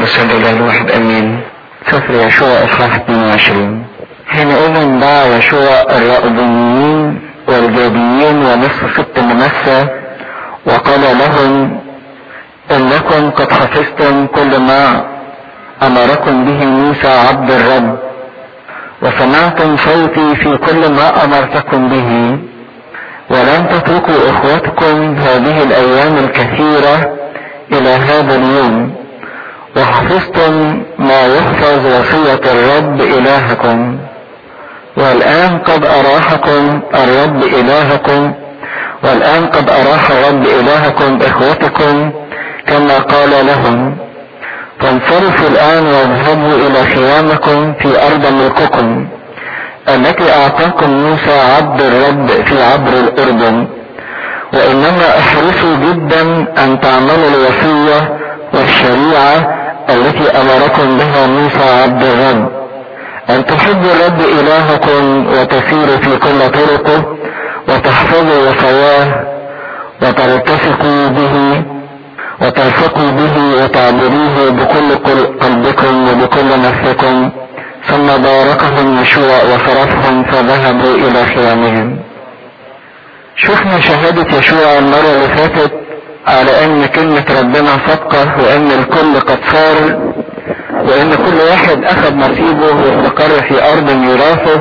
والسلام إلى الواحد أمين سفر يشوع إصحاح 22 حينئذ دعا يشوع الرأبيين والجابيين ونصف ست منسى وقال لهم إنكم قد حفظتم كل ما أمركم به موسى عبد الرب وسمعتم صوتي في كل ما أمرتكم به ولم تتركوا إخوتكم هذه الأيام الكثيرة إلى هذا اليوم وحفظتم ما يحفظ وصية الرب إلهكم والآن قد أراحكم الرب إلهكم والآن قد أراح الرب إلهكم إخوتكم كما قال لهم فانصرفوا الآن واذهبوا إلى خيامكم في أرض ملككم التي أعطاكم موسى عبد الرب في عبر الأردن وإنما احرصوا جدا أن تعملوا الوصية والشريعة التي أمركم بها موسى عبد الرب أن تحبوا الرب إلهكم وتسيروا في كل طرقه وتحفظوا وصاياه وتلتصقوا به وتلصقوا به وتعبدوه بكل قلبكم وبكل نفسكم ثم باركهم يشوع وصرفهم فذهبوا إلى خيامهم شفنا شهادة يشوع المرة اللي فاتت على ان كلمة ربنا صدقة وان الكل قد صار وان كل واحد اخذ نصيبه واستقر في ارض ميراثه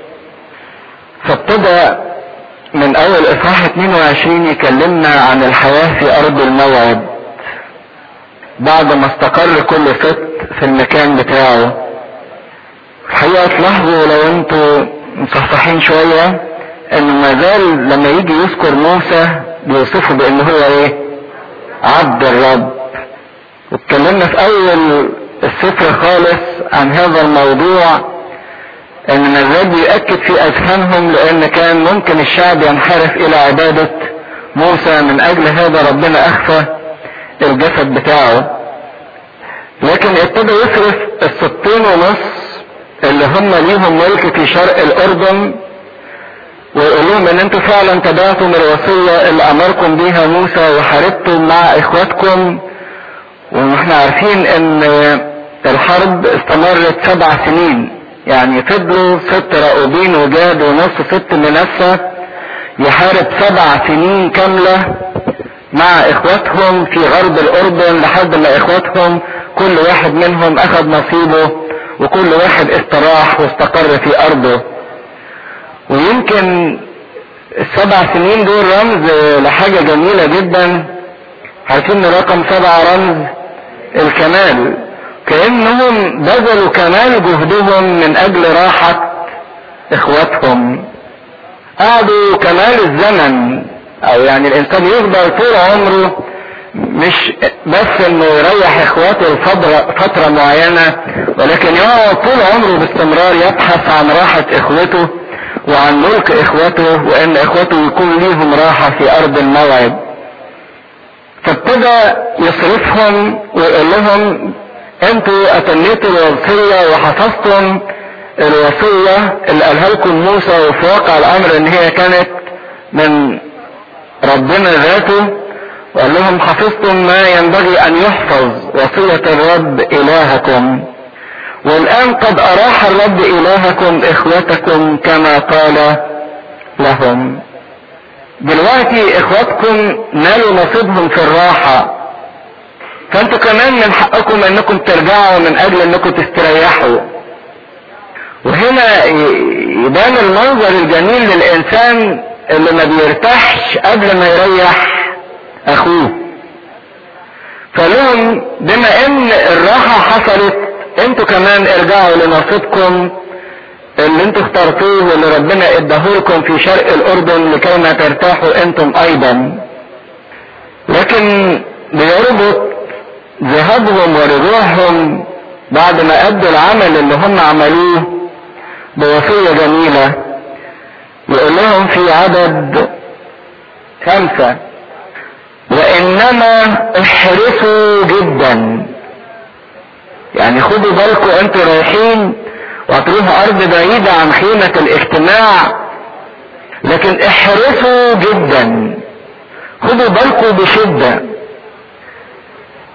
فابتدى من اول اصحاح 22 يكلمنا عن الحياة في ارض الموعد بعد ما استقر كل ست في المكان بتاعه الحقيقة تلاحظوا لو انتوا مصحصحين شوية انه ما زال لما يجي يذكر موسى بيوصفه بان هو ايه عبد الرب واتكلمنا في اول السفر خالص عن هذا الموضوع ان ما زال بيأكد في اذهانهم لان كان ممكن الشعب ينحرف الى عبادة موسى من اجل هذا ربنا اخفى الجسد بتاعه لكن ابتدى يصرف الستين ونص اللي هم ليهم ملك في شرق الاردن ويقول لهم ان انتوا فعلا تبعتم الوصية اللي امركم بيها موسى وحاربتم مع اخواتكم واحنا عارفين ان الحرب استمرت سبع سنين يعني فضلوا ست رأوبين وجاد ونص ست منسى يحارب سبع سنين كاملة مع اخواتهم في غرب الاردن لحد ما اخواتهم كل واحد منهم اخذ نصيبه وكل واحد استراح واستقر في ارضه ويمكن السبع سنين دول رمز لحاجة جميلة جدا عارفين ان رقم سبعة رمز الكمال كأنهم بذلوا كمال جهدهم من اجل راحة اخواتهم قعدوا كمال الزمن او يعني الانسان يفضل طول عمره مش بس انه يريح اخواته لفترة فترة معينة ولكن يقعد طول عمره باستمرار يبحث عن راحة اخوته وعن ملك اخوته وان اخوته يكون ليهم راحة في ارض الموعد فابتدى يصرفهم ويقول لهم انتوا اتميتوا الوصية وحفظتم الوصية اللي قالها لكم موسى وفي واقع الامر ان هي كانت من ربنا ذاته وقال لهم حفظتم ما ينبغي ان يحفظ وصية الرب الهكم والآن قد أراح الرب إلهكم إخوتكم كما قال لهم دلوقتي إخواتكم نالوا نصيبهم في الراحة فأنتوا كمان من حقكم أنكم ترجعوا من أجل أنكم تستريحوا وهنا يبان المنظر الجميل للإنسان اللي ما بيرتاحش قبل ما يريح أخوه فلهم بما أن الراحة حصلت انتوا كمان ارجعوا لنصيبكم اللي انتوا اخترتوه واللي ربنا اداهولكم في شرق الاردن لكي ما ترتاحوا انتم ايضا لكن بيربط ذهابهم ورجوعهم بعد ما ادوا العمل اللي هم عملوه بوصية جميلة يقول لهم في عدد خمسة وانما احرصوا جدا يعني خدوا بالكم انتوا رايحين وهتروحوا ارض بعيدة عن خيمة الاجتماع لكن احرصوا جدا خدوا بالكم بشدة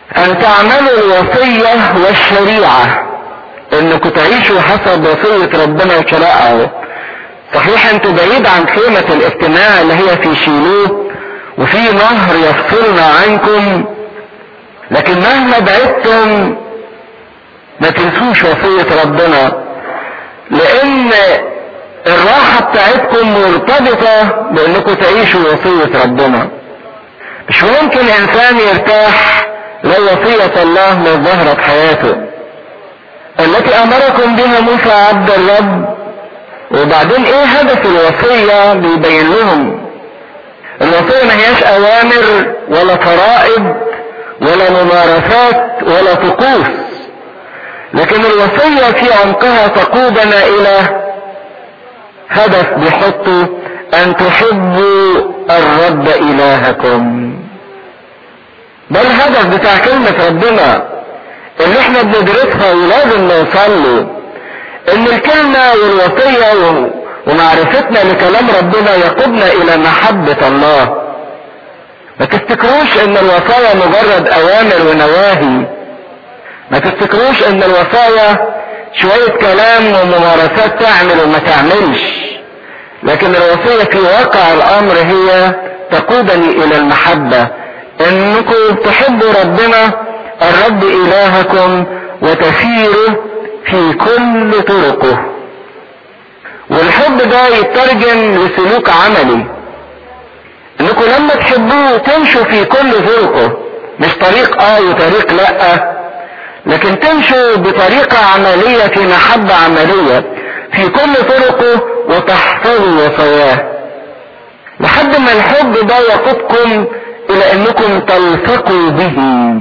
ان تعملوا الوصية والشريعة انكم تعيشوا حسب وصية ربنا وشرائعه صحيح انتوا بعيد عن خيمة الاجتماع اللي هي في شيلوه وفي نهر يفصلنا عنكم لكن مهما بعدتم ما تنسوش وصية ربنا لان الراحة بتاعتكم مرتبطة بانكم تعيشوا وصية ربنا مش ممكن انسان يرتاح لو وصية الله مش ظاهرة في حياته التي امركم بها موسى عبد الرب وبعدين ايه هدف الوصية بيبين لهم الوصية ما هياش اوامر ولا فرائض ولا ممارسات ولا طقوس لكن الوصية في عمقها تقودنا الى هدف بيحطه ان تحبوا الرب الهكم ده الهدف بتاع كلمة ربنا اللي احنا بندرسها ولازم نوصل له ان الكلمة والوصية ومعرفتنا لكلام ربنا يقودنا الى محبة الله ما تفتكروش ان الوصايا مجرد اوامر ونواهي ما تفتكروش ان الوصايا شوية كلام وممارسات تعمل وما تعملش لكن الوصية في واقع الامر هي تقودني الى المحبة انكم تحبوا ربنا الرب الهكم وتسيروا في كل طرقه والحب ده يترجم لسلوك عملي انكم لما تحبوه تمشوا في كل طرقه مش طريق اه وطريق لا لكن تمشوا بطريقة عملية في محبة عملية في كل طرقه وتحفظوا وصاياه لحد ما الحب ده يقودكم الى انكم تلصقوا به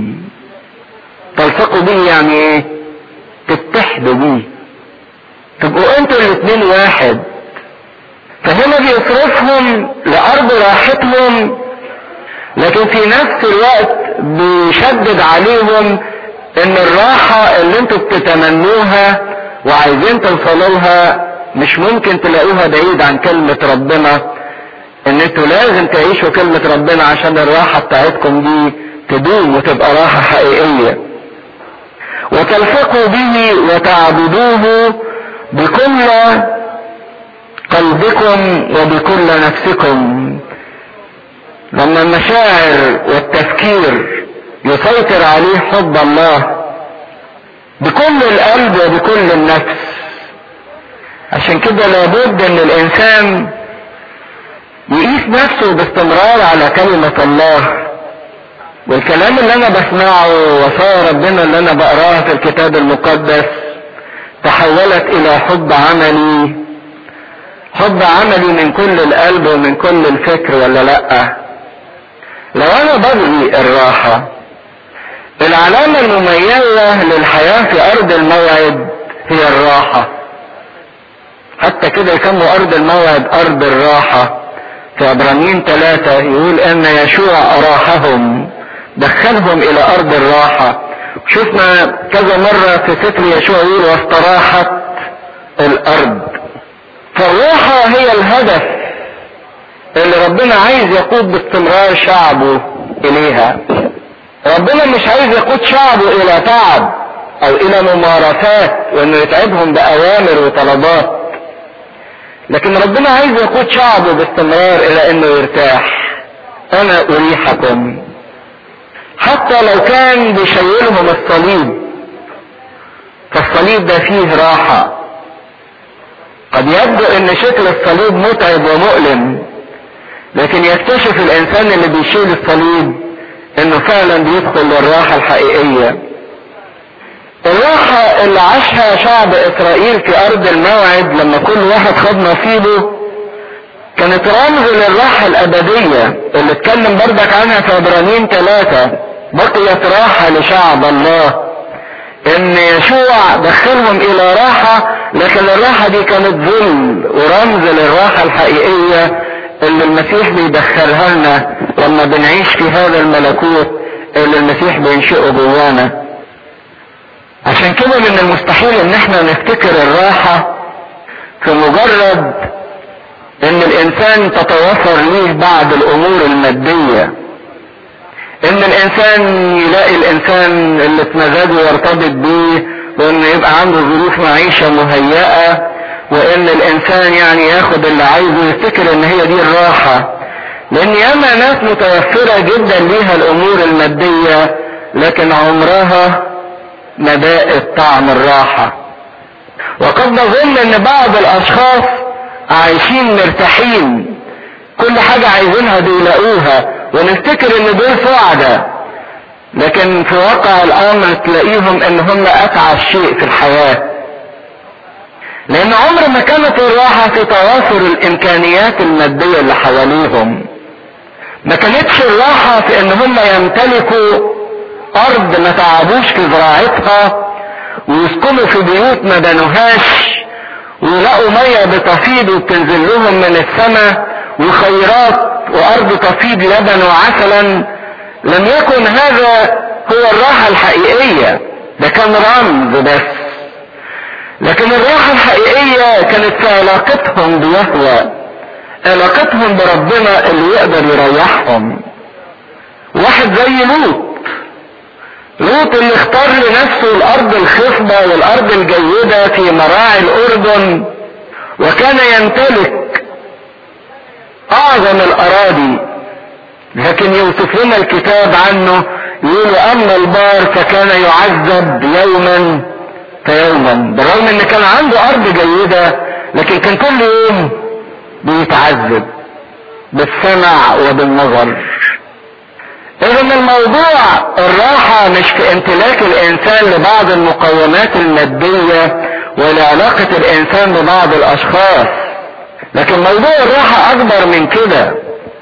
تلصقوا به يعني ايه تتحدوا به تبقوا انتوا الاثنين واحد فهنا بيصرفهم لارض راحتهم لكن في نفس الوقت بيشدد عليهم ان الراحة اللي انتوا بتتمنوها وعايزين توصلوا لها مش ممكن تلاقوها بعيد عن كلمة ربنا ان انتوا لازم تعيشوا كلمة ربنا عشان الراحة بتاعتكم دي تدوم وتبقى راحة حقيقية وتلفقوا به وتعبدوه بكل قلبكم وبكل نفسكم لما المشاعر والتفكير يسيطر عليه حب الله بكل القلب وبكل النفس عشان كده لابد ان الانسان يقيس نفسه باستمرار على كلمة الله والكلام اللي انا بسمعه وصايا ربنا اللي انا بقراها في الكتاب المقدس تحولت الى حب عملي حب عملي من كل القلب ومن كل الفكر ولا لا لو انا ببغي الراحة العلامة المميزة للحياة في ارض الموعد هي الراحة حتى كده يسموا ارض الموعد ارض الراحة في عبرانيين ثلاثة يقول ان يشوع اراحهم دخلهم الى ارض الراحة شفنا كذا مرة في سفر يشوع يقول واستراحت الارض فالراحة هي الهدف اللي ربنا عايز يقود باستمرار شعبه اليها ربنا مش عايز يقود شعبه الى تعب او الى ممارسات وانه يتعبهم باوامر وطلبات لكن ربنا عايز يقود شعبه باستمرار الى انه يرتاح انا اريحكم حتى لو كان بيشيلهم الصليب فالصليب ده فيه راحة قد يبدو ان شكل الصليب متعب ومؤلم لكن يكتشف الانسان اللي بيشيل الصليب انه فعلا بيدخل للراحة الحقيقية الراحة اللي عاشها شعب اسرائيل في ارض الموعد لما كل واحد خد نصيبه كانت رمز للراحة الابدية اللي اتكلم بردك عنها في عبرانيين ثلاثة بقيت راحة لشعب الله ان يشوع دخلهم الى راحة لكن الراحة دي كانت ظل ورمز للراحة الحقيقية اللي المسيح بيدخلها لنا لما بنعيش في هذا الملكوت اللي المسيح بينشئه جوانا عشان كده من المستحيل ان احنا نفتكر الراحة في مجرد ان الانسان تتوفر ليه بعض الامور المادية ان الانسان يلاقي الانسان اللي في مزاجه يرتبط بيه وان يبقى عنده ظروف معيشة مهيئة وان الانسان يعني ياخد اللي عايزه ويفتكر ان هي دي الراحة لان ياما ناس متوفرة جدا ليها الامور المادية لكن عمرها ما ذاقت طعم الراحة وقد نظن ان بعض الاشخاص عايشين مرتاحين كل حاجة عايزينها بيلاقوها ونفتكر ان دول سعداء لكن في واقع الامر تلاقيهم ان هم اتعب شيء في الحياة لان عمر ما كانت الراحة في توافر الامكانيات المادية اللي حواليهم ما كانتش الراحة في ان هم يمتلكوا ارض ما تعبوش في زراعتها ويسكنوا في بيوت ما بنوهاش ويلاقوا مية بتفيض وبتنزل لهم من السماء وخيرات وارض تفيض لبن وعسلا لم يكن هذا هو الراحة الحقيقية ده كان رمز بس لكن الراحة الحقيقية كانت في علاقتهم بيهوى علاقتهم بربنا اللي يقدر يريحهم واحد زي لوط لوط اللي اختار لنفسه الارض الخصبة والارض الجيدة في مراعي الاردن وكان يمتلك اعظم الاراضي لكن يوصف لنا الكتاب عنه يقول اما البار فكان يعذب يوما فيوما بالرغم ان كان عنده ارض جيدة لكن كان كل يوم بيتعذب بالسمع وبالنظر اذا الموضوع الراحة مش في امتلاك الانسان لبعض المقومات المادية ولا علاقة الانسان ببعض الاشخاص لكن موضوع الراحة اكبر من كده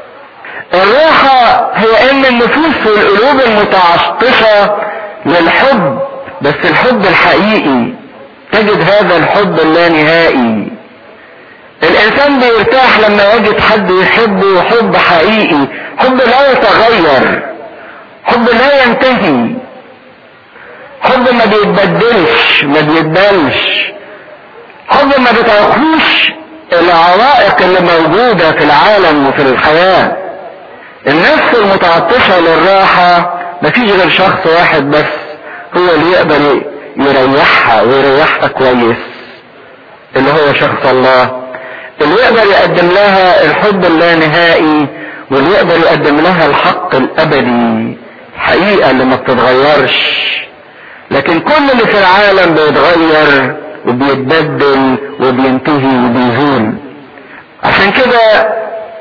الراحة هي ان النفوس والقلوب المتعطشة للحب بس الحب الحقيقي تجد هذا الحب اللانهائي الانسان بيرتاح لما يجد حد يحبه حب حقيقي حب لا يتغير حب لا ينتهي حب ما بيتبدلش ما بيتبلش حب ما بتعرفوش العوائق اللي موجودة في العالم وفي الحياة النفس المتعطشة للراحة مفيش غير شخص واحد بس هو اللي يقدر يريحها ويريحها كويس اللي هو شخص الله اللي يقدر يقدم لها الحب اللانهائي واللي يقدر يقدم لها الحق الابدي الحقيقة اللي ما بتتغيرش لكن كل اللي في العالم بيتغير وبيتبدل وبينتهي وبيزول عشان كده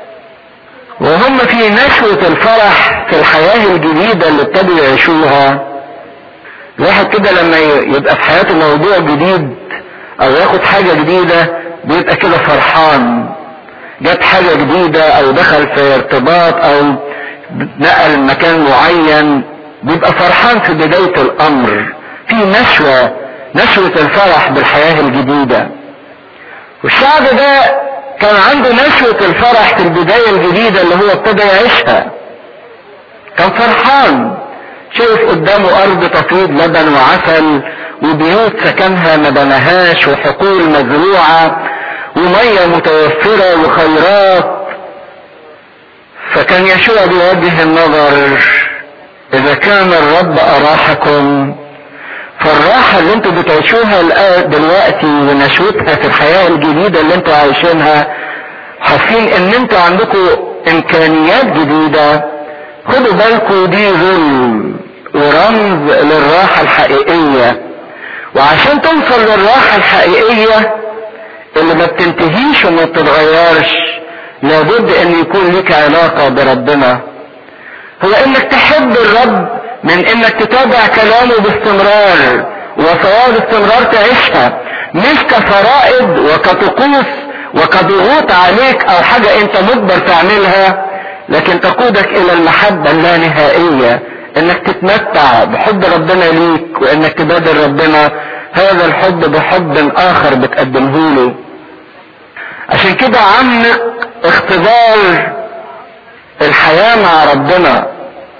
وهم في نشوة الفرح في الحياة الجديدة اللي ابتدوا يعيشوها الواحد كده لما يبقى في حياته موضوع جديد او ياخد حاجة جديدة بيبقى كده فرحان جت حاجة جديدة او دخل في ارتباط او نقل مكان معين بيبقى فرحان في بداية الامر في نشوة نشوة الفرح بالحياة الجديدة والشعب ده كان عنده نشوة الفرح في البداية الجديدة اللي هو ابتدى يعيشها كان فرحان شايف قدامه ارض تفيض لبن وعسل وبيوت سكنها ما بناهاش وحقول مزروعة ومية متوفرة وخيرات فكان يشوع بيوجه النظر اذا كان الرب اراحكم فالراحة اللي انتوا بتعيشوها دلوقتي ونشوتها في الحياة الجديدة اللي انتوا عايشينها حاسين ان انتوا عندكم امكانيات جديدة خدوا بالكم دي ظل ورمز للراحة الحقيقية وعشان توصل للراحة الحقيقية اللي ما بتنتهيش وما بتتغيرش لابد ان يكون لك علاقة بربنا هو انك تحب الرب من انك تتابع كلامه باستمرار وصواب استمرار تعيشها مش كفرائض وكطقوس وكضغوط عليك او حاجة انت مجبر تعملها لكن تقودك الى المحبة اللانهائية انك تتمتع بحب ربنا ليك وانك تبادر ربنا هذا الحب بحب اخر بتقدمه له عشان كده عمق اختبار الحياة مع ربنا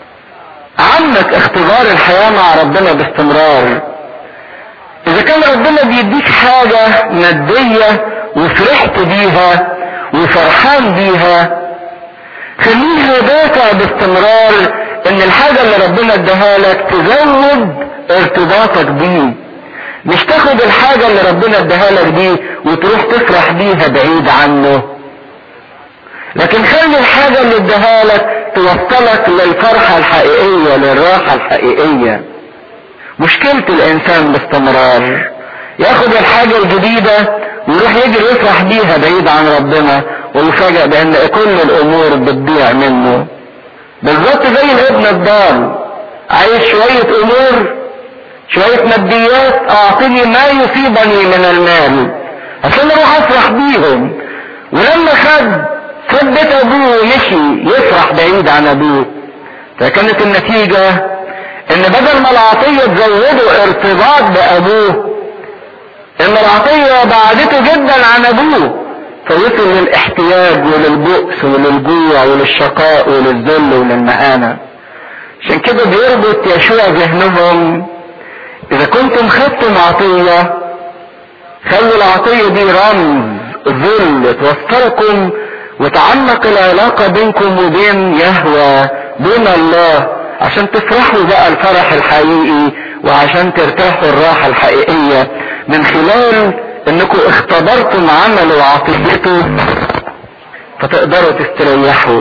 عمك اختبار الحياة مع ربنا باستمرار اذا كان ربنا بيديك حاجة مادية وفرحت بيها وفرحان بيها خليها دافع باستمرار ان الحاجة اللي ربنا اداها لك تزود ارتباطك بيه مش تاخد الحاجة اللي ربنا اداها لك دي وتروح تفرح بيها بعيد عنه لكن خلي الحاجة اللي اداها لك توصلك للفرحة الحقيقية للراحة الحقيقية مشكلة الانسان باستمرار ياخد الحاجة الجديدة ويروح يجري يفرح بيها بعيد عن ربنا ويفاجئ بان كل الامور بتضيع منه بالظبط زي الابن الضال عايز شوية امور شوية ماديات اعطني ما يصيبني من المال عشان اروح افرح بيهم ولما خد خد بيت ابوه ومشي يفرح بعيد عن ابوه فكانت النتيجة ان بدل ما العطية تزوده ارتباط بابوه ان العطية بعدته جدا عن ابوه فوصل للاحتياج وللبؤس وللجوع وللشقاء وللذل وللمهانة عشان كده بيربط يشوع ذهنهم اذا كنتم خدتم عطية خلوا العطية دي رمز ذل توصلكم وتعمق العلاقة بينكم وبين يهوى بين الله عشان تفرحوا بقى الفرح الحقيقي وعشان ترتاحوا الراحة الحقيقية من خلال انكم اختبرتم عمل وعطيته فتقدروا تستريحوا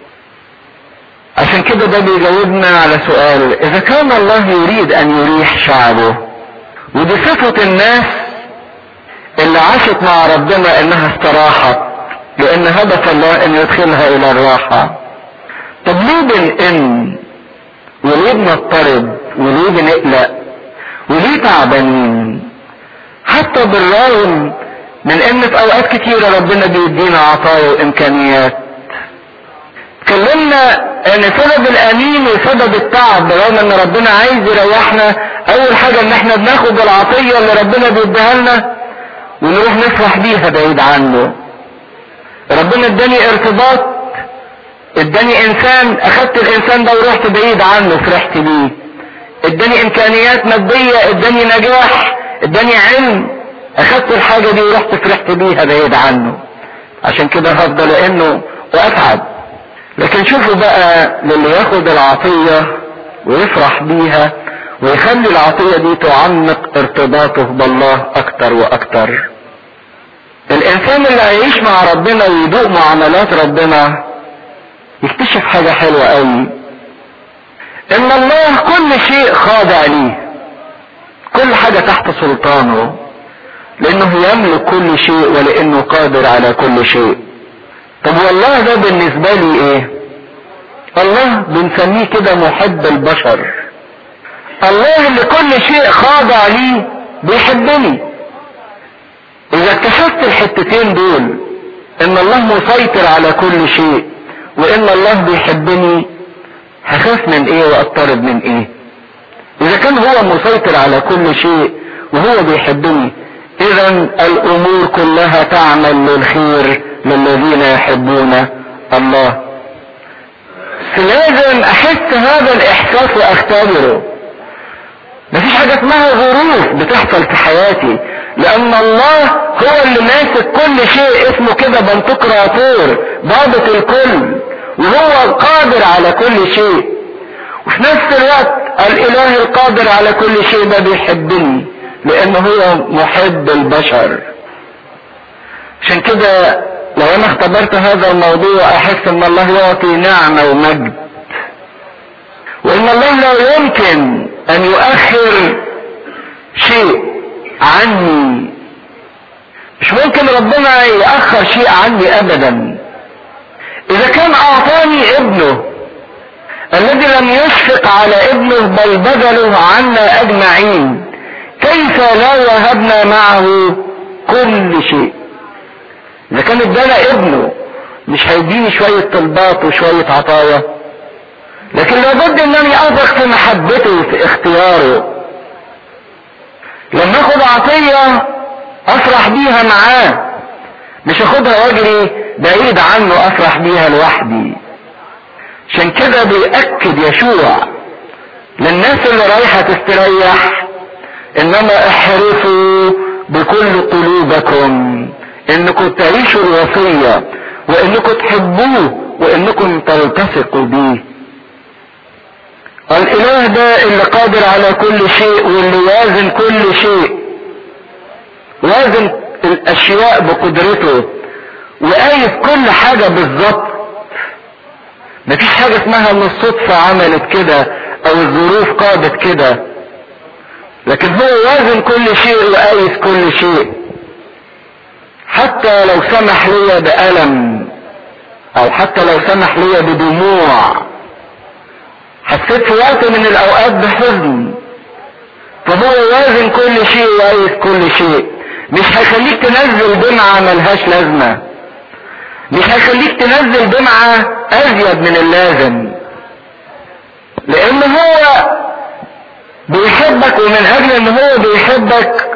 عشان كده ده بيجاوبنا على سؤال اذا كان الله يريد ان يريح شعبه ودي صفة الناس اللي عاشت مع ربنا انها استراحت لان هدف الله ان يدخلها الى الراحة طب ليه بنئن وليه بنضطرب وليه بنقلق وليه تعبانين حتى بالرغم من ان في اوقات كتيرة ربنا بيدينا عطايا وامكانيات اتكلمنا ان سبب الانين وسبب التعب برغم ان ربنا عايز يريحنا اول حاجة ان احنا بناخد العطية اللي ربنا بيديها لنا ونروح نفرح بيها بعيد عنه ربنا اداني ارتباط اداني انسان اخدت الانسان ده ورحت بعيد عنه فرحت بيه اداني امكانيات مادية اداني نجاح اداني علم اخدت الحاجة دي ورحت فرحت بيها بعيد عنه عشان كده هفضل انه واتعب لكن شوفوا بقى للي ياخد العطية ويفرح بيها ويخلي العطية دي تعمق ارتباطه بالله اكتر واكتر الانسان اللي هيعيش مع ربنا ويدوق معاملات ربنا يكتشف حاجة حلوة قوي ان الله كل شيء خاضع ليه كل حاجة تحت سلطانه لانه يملك كل شيء ولانه قادر على كل شيء طب والله ده بالنسبة لي ايه الله بنسميه كده محب البشر الله اللي كل شيء خاضع ليه بيحبني اذا اكتشفت الحتتين دول ان الله مسيطر على كل شيء وان الله بيحبني هخاف من ايه واضطرب من ايه اذا كان هو مسيطر على كل شيء وهو بيحبني اذا الامور كلها تعمل للخير للذين يحبون الله لازم احس هذا الاحساس واختبره مفيش حاجة اسمها ظروف بتحصل في حياتي لان الله هو اللي ماسك كل شيء اسمه كده بنتقراطور ضابط الكل وهو القادر على كل شيء وفي نفس الوقت الاله القادر على كل شيء ده بيحبني لانه هو محب البشر عشان كده لو انا اختبرت هذا الموضوع احس ان الله يعطي نعمة ومجد وان الله لا يمكن ان يؤخر شيء عني مش ممكن ربنا يأخر شيء عني ابدا اذا كان اعطاني ابنه الذي لم يشفق على ابنه بل بذله عنا اجمعين كيف لا وهبنا معه كل شيء اذا كان ادانا ابنه مش هيديني شوية طلبات وشوية عطايا لكن لابد انني اثق في محبته وفي اختياره لما اخد عطية افرح بيها معاه مش اخدها واجري بعيد عنه افرح بيها لوحدي عشان كده بيأكد يشوع للناس اللي رايحة تستريح انما احرصوا بكل قلوبكم انكم تعيشوا الوصية وانكم تحبوه وانكم تلتصقوا بيه الاله ده اللي قادر على كل شيء واللي وازن كل شيء وازن الاشياء بقدرته وقايس كل حاجة بالظبط مفيش حاجة اسمها ان الصدفة عملت كده او الظروف قادت كده لكن هو وازن كل شيء وقايس كل شيء حتى لو سمح لي بألم او حتى لو سمح لي بدموع حسيت في وقت من الاوقات بحزن فهو وازن كل شيء وقايس كل شيء مش هيخليك تنزل دمعة ملهاش لازمة مش هيخليك تنزل دمعة ازيد من اللازم لان هو بيحبك ومن اجل ان هو بيحبك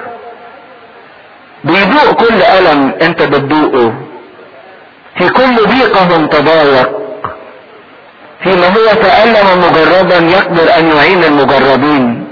بيدوق كل الم انت بتدوقه في كل ضيقة تضايق فيما هو تألم مجربا يقدر ان يعين المجربين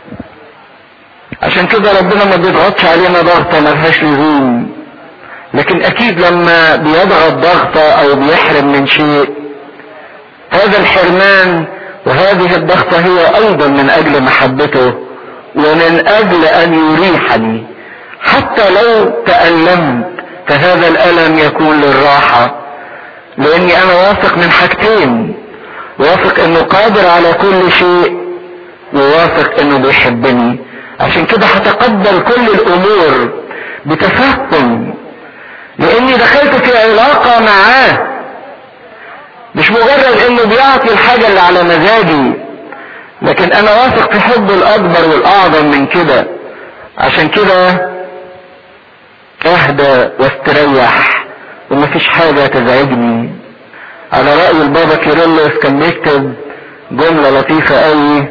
عشان كده ربنا ما بيضغطش علينا ضغطة ملهاش لزوم لكن اكيد لما بيضغط ضغطة او بيحرم من شيء هذا الحرمان وهذه الضغطة هي ايضا من اجل محبته ومن اجل ان يريحني حتى لو تألمت فهذا الالم يكون للراحة لاني انا واثق من حاجتين واثق انه قادر على كل شيء وواثق انه بيحبني عشان كده هتقبل كل الامور بتفهم لاني دخلت في علاقة معاه مش مجرد انه بيعطي الحاجة اللي على مزاجي لكن انا واثق في حبه الاكبر والاعظم من كده عشان كده اهدى واستريح ومفيش حاجة تزعجني على رأي البابا كيرلس كان بيكتب جملة لطيفة قوي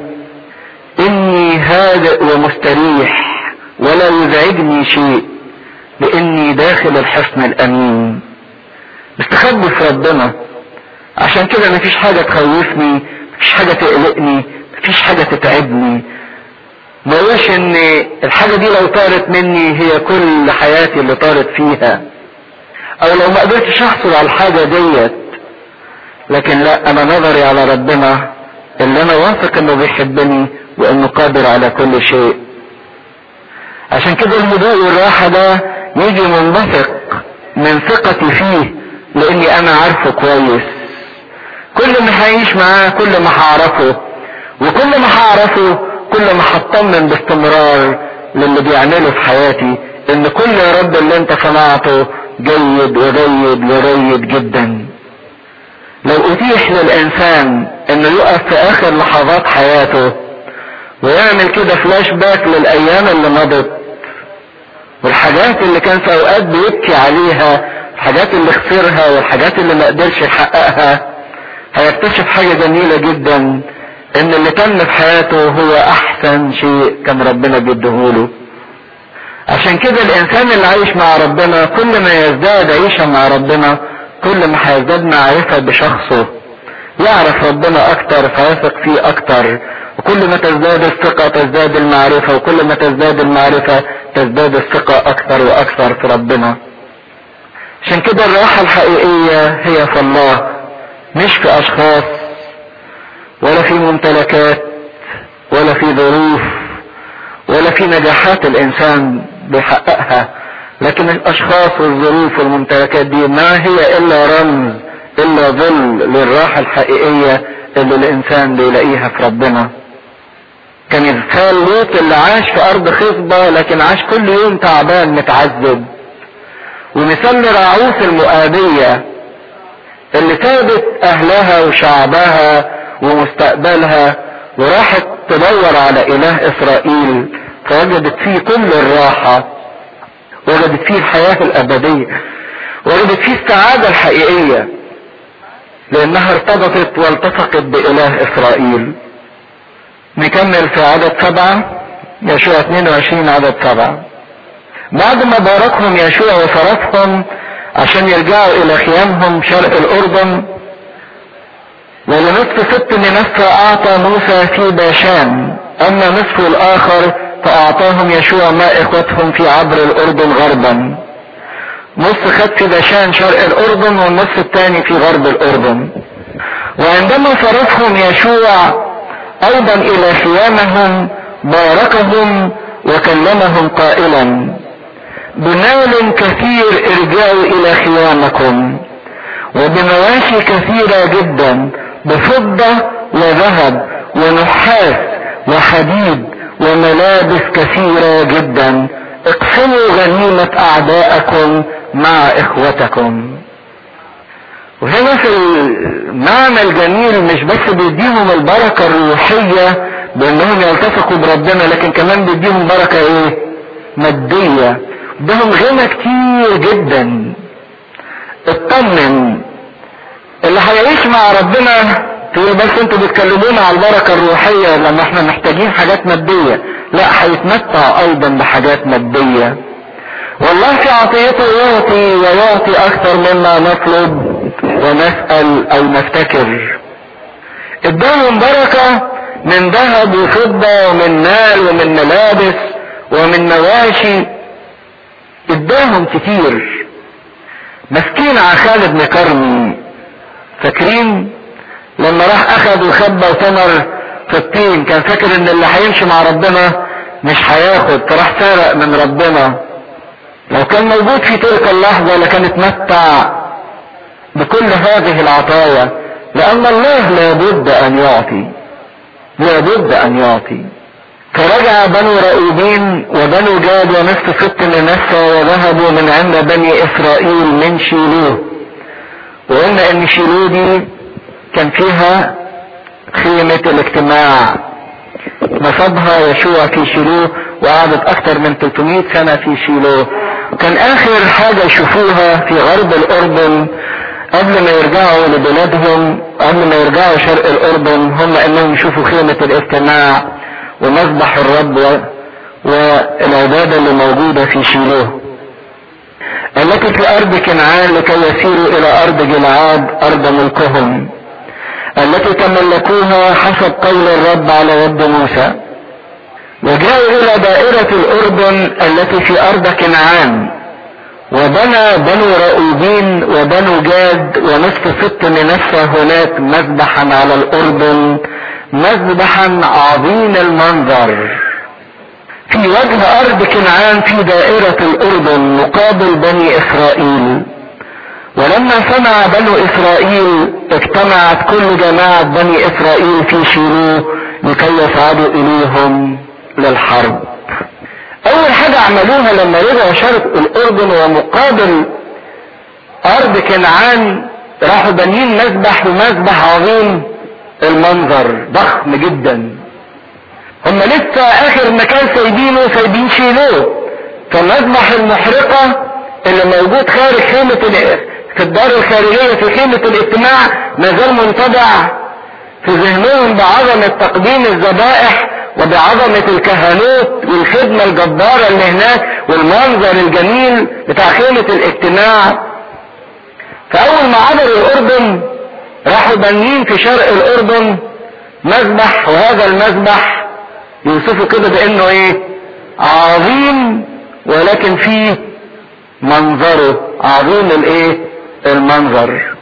اني هادئ ومستريح ولا يزعجني شيء لاني داخل الحصن الامين مستخبي في ربنا عشان كده مفيش حاجة تخوفني مفيش حاجة تقلقني مفيش حاجة تتعبني ما هوش ان الحاجة دي لو طارت مني هي كل حياتي اللي طارت فيها او لو ما قدرتش احصل على الحاجة ديت لكن لا انا نظري على ربنا اللي انا واثق انه بيحبني وانه قادر على كل شيء عشان كده الهدوء والراحة ده يجي منبثق من ثقتي فيه لاني انا عارفه كويس كل ما هعيش معاه كل ما هعرفه وكل ما هعرفه كل ما هطمن باستمرار للي بيعمله في حياتي ان كل يا رب اللي انت صنعته جيد وجيد وجيد جدا لو اتيح للانسان انه يقف في اخر لحظات حياته ويعمل كده فلاش باك للايام اللي مضت والحاجات اللي كان في اوقات بيبكي عليها الحاجات اللي خسرها والحاجات اللي ما قدرش يحققها هيكتشف حاجة جميلة جدا ان اللي تم في حياته هو احسن شيء كان ربنا بيديهوله عشان كده الانسان اللي عايش مع ربنا كل ما يزداد عيشة مع ربنا كل ما هيزداد معرفة بشخصه يعرف ربنا اكتر فيثق فيه اكتر وكل ما تزداد الثقة تزداد المعرفة وكل ما تزداد المعرفة تزداد الثقة اكتر واكثر في ربنا عشان كده الراحة الحقيقية هي في الله مش في اشخاص ولا في ممتلكات ولا في ظروف ولا في نجاحات الانسان بيحققها لكن الاشخاص والظروف والممتلكات دي ما هي الا رمز الا ظل للراحة الحقيقية اللي الانسان بيلاقيها في ربنا كان مثال لوط اللي عاش في ارض خصبة لكن عاش كل يوم تعبان متعذب ومثال لراعوث المؤابية اللي سابت اهلها وشعبها ومستقبلها وراحت تدور على اله اسرائيل فوجدت فيه كل الراحة وجدت فيه الحياة الابدية وجدت فيه السعادة الحقيقية لانها ارتبطت والتصقت باله اسرائيل نكمل في عدد سبعة يشوع 22 عدد سبعة بعد ما باركهم يشوع وصرفهم عشان يرجعوا الى خيامهم شرق الاردن ولنصف ست منسى اعطى موسى في باشان اما نصف الاخر فاعطاهم يشوع ماء اخوتهم في عبر الاردن غربا نص خد في باشان شرق الاردن والنص الثاني في غرب الاردن وعندما صرفهم يشوع ايضا الى خيامهم باركهم وكلمهم قائلا بمال كثير ارجعوا الى خيامكم وبمواشي كثيرة جدا بفضة وذهب ونحاس وحديد وملابس كثيرة جدا اقسموا غنيمة اعدائكم مع اخوتكم وهنا في المعنى الجميل مش بس بيديهم البركة الروحية بانهم يلتصقوا بربنا لكن كمان بيديهم بركة ايه مادية ادهم غنى كتير جدا اطمن اللي هيعيش مع ربنا تقول بس انتوا بتكلمونا على البركة الروحية لما احنا محتاجين حاجات مادية لا هيتمتع ايضا بحاجات مادية والله في عطيته يعطي ويعطي اكثر مما نطلب ونسأل او نفتكر اداهم بركة من ذهب وفضة ومن مال ومن ملابس ومن مواشي اداهم كتير مسكين عخال بن كرمي فاكرين لما راح اخذ وخبى وثمر في الطين كان فاكر ان اللي هيمشي مع ربنا مش هياخد فراح سرق من ربنا لو كان موجود في تلك اللحظة لكان اتمتع بكل هذه العطايا لان الله لابد ان يعطي لابد ان يعطي فرجع بنو رؤوبين وبنو جاد ونصف ست منسى وذهبوا من عند بني اسرائيل من شيلوه وقلنا ان شيلوه دي كان فيها خيمة الاجتماع نصبها يشوع في شيلوه وقعدت اكتر من 300 سنة في شيلوه وكان اخر حاجة يشوفوها في غرب الاردن قبل ما يرجعوا لبلادهم قبل ما يرجعوا شرق الاردن هم انهم يشوفوا خيمة الاجتماع ومذبح الرب والعبادة اللي موجودة في شيلوه التي في ارض كنعان لكي يسيروا الى ارض جلعاد ارض ملكهم التي تملكوها حسب قول الرب على يد موسى وجاءوا الى دائرة الاردن التي في ارض كنعان وبنى بنو رؤوبين وبنو جاد ونصف ست منسى هناك مذبحا على الاردن مذبحا عظيم المنظر في وجه ارض كنعان في دائرة الاردن مقابل بني اسرائيل ولما سمع بنو اسرائيل اجتمعت كل جماعة بني اسرائيل في شيلوه لكي يصعدوا اليهم للحرب اول حاجة عملوها لما رجعوا شرق الاردن ومقابل ارض كنعان راحوا بانيين مذبح ومذبح عظيم المنظر ضخم جدا هم لسه اخر مكان سايبينه سايبين شيلوه فالمذبح المحرقة اللي موجود خارج خيمة في الدار الخارجية في خيمة الاجتماع ما زال منطبع في ذهنهم بعظمة تقديم الذبائح وبعظمة الكهنوت والخدمة الجبارة اللي هناك والمنظر الجميل بتاع خيمة الاجتماع فأول ما عبروا الأردن راحوا بنين في شرق الأردن مذبح وهذا المذبح يوصفوا كده بأنه إيه عظيم ولكن فيه منظره عظيم الإيه المنظر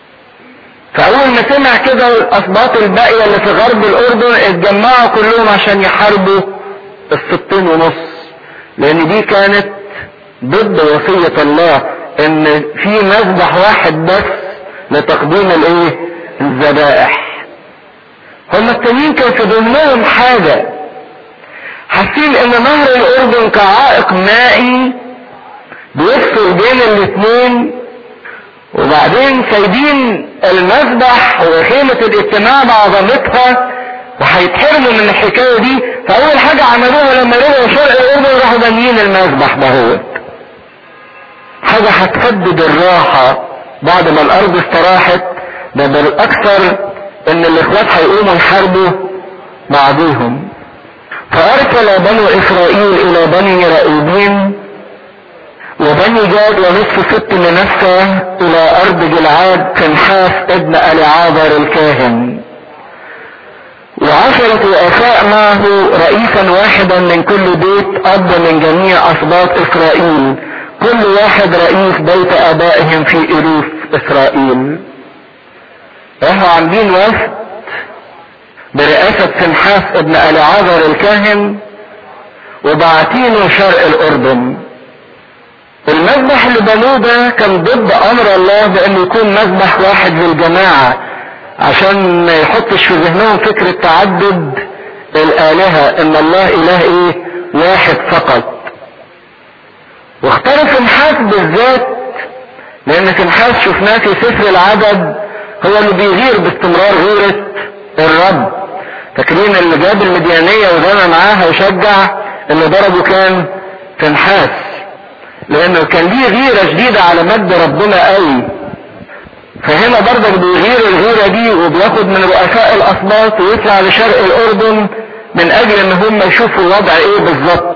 فاول ما سمع كده الاسباط الباقيه اللي في غرب الاردن اتجمعوا كلهم عشان يحاربوا الستين ونص لان دي كانت ضد وصية الله ان في مذبح واحد بس لتقديم الايه الذبائح هم التانيين كان في ضمنهم حاجة حاسين ان نهر الاردن كعائق مائي بيفصل بين الاثنين وبعدين سايبين المذبح وخيمة الاجتماع بعظمتها وهيتحرموا من الحكاية دي فأول حاجة عملوها لما رجعوا شرق الأردن راحوا بانيين المذبح دهوت حاجة هتسدد الراحة بعد ما الأرض استراحت ده بالأكثر إن الإخوات هيقوموا يحاربوا بعضيهم فأرسل بنو إسرائيل إلى بني رأوبين وبني جاد ونصف ست منسى الى ارض جلعاد كنحاس ابن اليعاذر الكاهن وعشرة رؤساء معه رئيسا واحدا من كل بيت اب من جميع اسباط اسرائيل كل واحد رئيس بيت ابائهم في الوف اسرائيل راحوا عاملين وفد برئاسة سنحاس ابن العازر الكاهن وبعتينه شرق الاردن المذبح اللي بنوه ده كان ضد امر الله بانه يكون مذبح واحد للجماعة عشان ما يحطش في ذهنهم فكرة تعدد الالهة ان الله اله ايه واحد فقط واختار فنحاس بالذات لان فنحاس شفناه في سفر العدد هو اللي بيغير باستمرار غيرة الرب فاكرين اللي جاب المديانية وغنى معاها وشجع اللي ضربه كان فنحاس لانه كان ليه غيرة شديدة على مجد ربنا قوي فهنا برضك بيغير الغيرة دي وبياخد من رؤساء الاسباط ويطلع لشرق الاردن من اجل ان هم يشوفوا الوضع ايه بالظبط